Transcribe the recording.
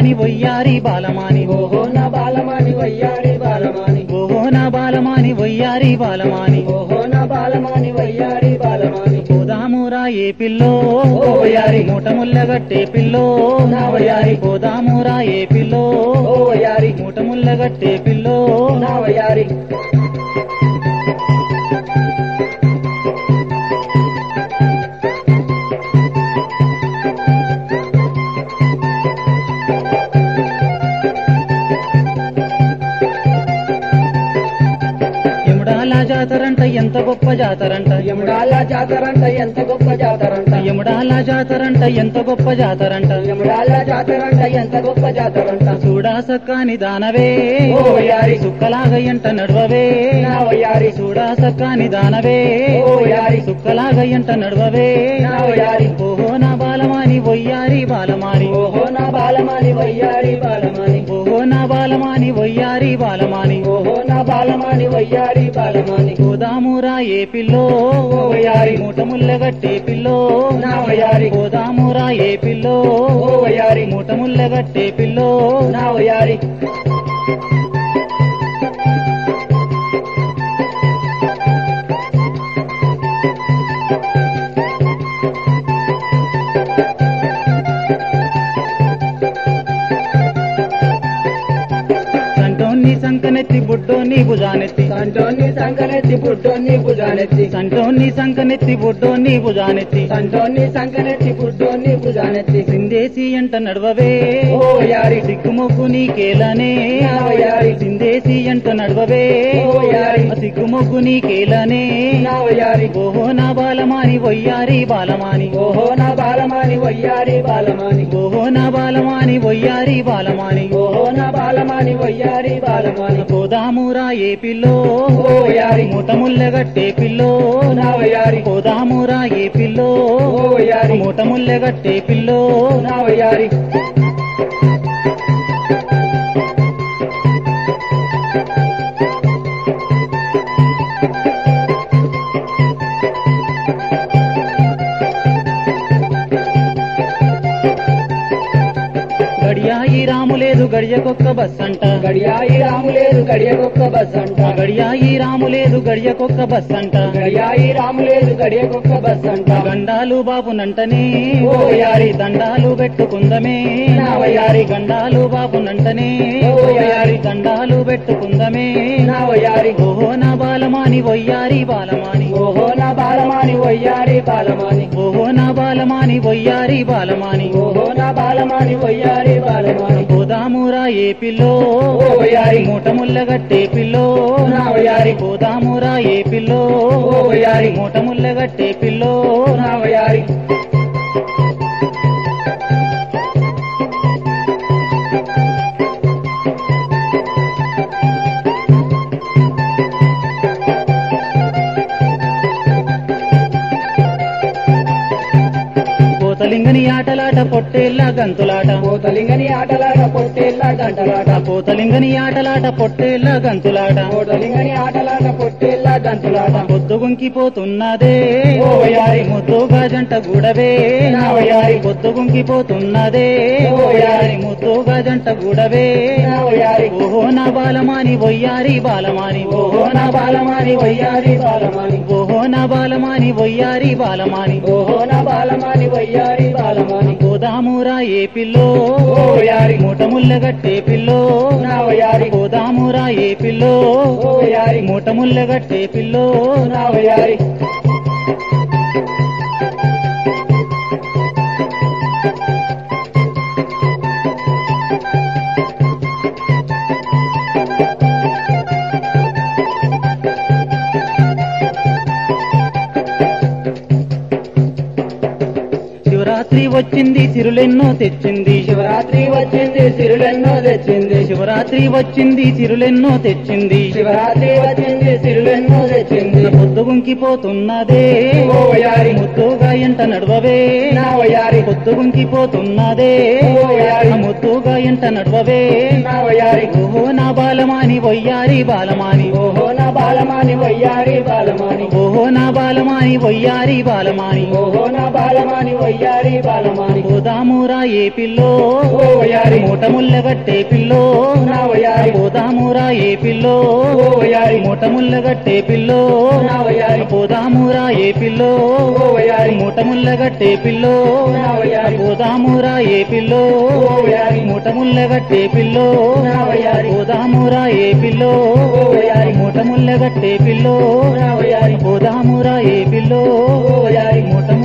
బాలమాని వయ్యారి బాలమాని ఓహో నా బాలమాని వయ్యారి బాలమాని ఓహో నా బాలమాని వయ్యారి బాలమాని ఓహో నా బాలమాని వయ్యారి బాలమాని పోదామురా ఏ పిల్లో ఓ వయ్యారి. మూట ముల్లగట్టే పిల్లో నా వయ్యారి. పోదామురా ఏ పిల్లో ఓ వయ్యారి మూట ముల్లగట్టే పిల్లో నా వయ్యారి యముడాల జాతరంట ఎంత గొప్ప జాతరంట యముడాల జాతరంట ఎంత గొప్ప జాతరంట యముడాల జాతరంట ఎంత గొప్ప జాతరంట యముడాల జాతరంట ఎంత గొప్ప జాతరంట చూడా సక్కాని దానవే ఓ వయ్యారి. సుక్కలాగయ్యంట నడవవే నా వయ్యారి చూడా సక్కాని దానవే ఓ వయ్యారి. సుక్కలాగయ్యంట నడవవే నా వయ్యారి ఓహో నా బాలమాని వయ్యారి బాలమాని ఓహో నా బాలమాని వయ్యారి బాలమాని ఓహో నా బాలమాని వయ్యారి బాలమాని ఓహో నా బాలమాని వయ్యారి బాలమాని గోదామురా ఏ పిల్లో ఓ వయ్యారి. మూట ముల్లగట్టే పిల్లో నా వయ్యారి. గోదామురా ఏ పిల్లో ఓ వయ్యారి. మూట ముల్లగట్టే పిల్లో నా వయ్యారి సంటోన్ని సంకనెత్తి బుడ్డోని భుజానెత్తి సంటోని సంకనెత్తి పుట్టోని భుజానెత్తి సంటోన్ని సంకనెత్తి బుడ్డోని భుజానెత్తి సంటోని సంకనెత్తి పుట్టోని భుజానెత్తి సిందేసి అంట నడవవే ఓ వయ్యారి సిగ్గుమొగ్గు నీకేలనే నా వయ్యారి. సిందేసి అంట నడవవే ఓ వయ్యారి. సిగ్గుమొగ్గు నీకేలనే నా వయ్యారి ఓహో నా బాలమాని వయ్యారి బాలమాని ఓహో నా బాలమాని వయ్యారి బాలమాని ఓహో నా బాలమాని వయ్యారి బాలమాని ఓహో నా బాలమాని వయ్యారి బాలమాని పోదామురా ఏ పిల్లో ఓ వయ్యారి. మూట ముల్లగట్టే పిల్లో నా వయ్యారి పోదామురా ఏ పిల్లో ఓ వయ్యారి. మూట ముల్లగట్టే పిల్లో నా వయ్యారి గడియాయి రాము లేదు గడియకొక్క బస్ అంట గడియాయి రాము లేదు గడియకొక్క బస్ అంట గడియాయి రాము లేదు గడియకొక్క బస్ అంట గడియాయి రాము లేదు గడియకొక్క బస్ అంట గండాలు బాబునంటనే ఓ వయ్యారి. దండాలు పెట్టుకుందమే నా వయ్యారి. గండాలు బాబునంటనే ఓ వయ్యారి. దండాలు పెట్టుకుందమే నా వయ్యారి ఓహో నా బాలమాని వయ్యారి బాలమాని ఓహో నా బాలమాని వయ్యారి బాలమాని ఓహో నా బాలమాని వయ్యారి బాలమాని ఓహో నా బాలమాని వయ్యారి బాలమాని పోదామురా ఏ పిల్లో ఓ వయ్యారి. మూట ముల్లగట్టే పిల్లో నా వయ్యారి. పోదామురా ఏ పిల్లో ఓ వయ్యారి. మూట ముల్లగట్టే పిల్లో నా వయ్యారి పోతలింగని ఆటలాట పొట్టేళ్ళ గంతులాట కోతలింగని ఆటలాట పొట్టేళ్ళ గంటలాట పోతలింగని ఆటలాట పొట్టేళ్ళ గంతులాట కోతలింగని ఆటలాట పొట్టేళ్ళ గంతులాట పొద్దుగుంకిపోతున్నదే ఓ వయ్యారి. ముద్దుగా జంట గూడవే నా వయ్యారి. పొద్దుగుంకిపోతున్నదే ఓ వయ్యారి. ముద్దుగా జంట గూడవే నా వయ్యారి ఓహో నా బాలమాని వయ్యారి బాలమాని ఓహో నా బాలమాని వయ్యారి బాలమాని ఓహో నా బాలమాని వయ్యారి బాలమాని ఓహో నా బాలమాని వయ్యారి బాలమాని పోదామురా ఏ పిల్లో ఓ వయ్యారి మూట ముల్లగట్టే పిల్లో నా వయ్యారి పోదామురా ఏ పిల్లో ఓ వయ్యారి మూట ముల్లగట్టే పిల్లో నా వయ్యారి శివరాత్రి వచ్చింది సిరులెన్నో తెచ్చింది శివరాత్రి వచ్చింది సిరులెన్నో తెచ్చింది శివరాత్రి వచ్చింది సిరులెన్నో తెచ్చింది శివరాత్రి వచ్చింది సిరులెన్నో తెచ్చింది పొద్దుగుంకిపోతున్నదే ఓ వయ్యారి ముద్దుగా ఎంట నడవవే నా వయ్యారి పొద్దుగుంకిపోతున్నదే ఓ వయ్యారి ముద్దుగా ఎంట నడవవే నా వయ్యారి ఓహో నా బాలమాని వయ్యారి బాలమాని ఓహో నా బాలమాని వయ్యారి బాలమాని ఓహో నా బాలమాని వయ్యారి బాలమాని ఓహో నా బాలమాని వయ్యారి బాలమాని పోదామురా ఏ పిల్లో ఓ వయ్యారి మూట ముల్లగట్టే పిల్లో నా వయ్యారి పోదామురా ఏ పిల్లో ఓ వయ్యారి మూట ముల్లగట్టే పిల్లో నా వయ్యారి పోదామురా ఏ పిల్లో ఓ వయ్యారి మూట ముల్లగట్టే పిల్లో నా వయ్యారి పోదామురా ఏ పిల్లో ఓ వయ్యారి మూట ముల్లగట్టే పిల్లో నా వయ్యారి పోదామురా ఏ పిల్లో ఓ వయ్యారి మూట ముల్లగట్టే పిల్లో నా వయ్యారి పోదామురా ఏ పిల్లో ఓ వయ్యారి మూట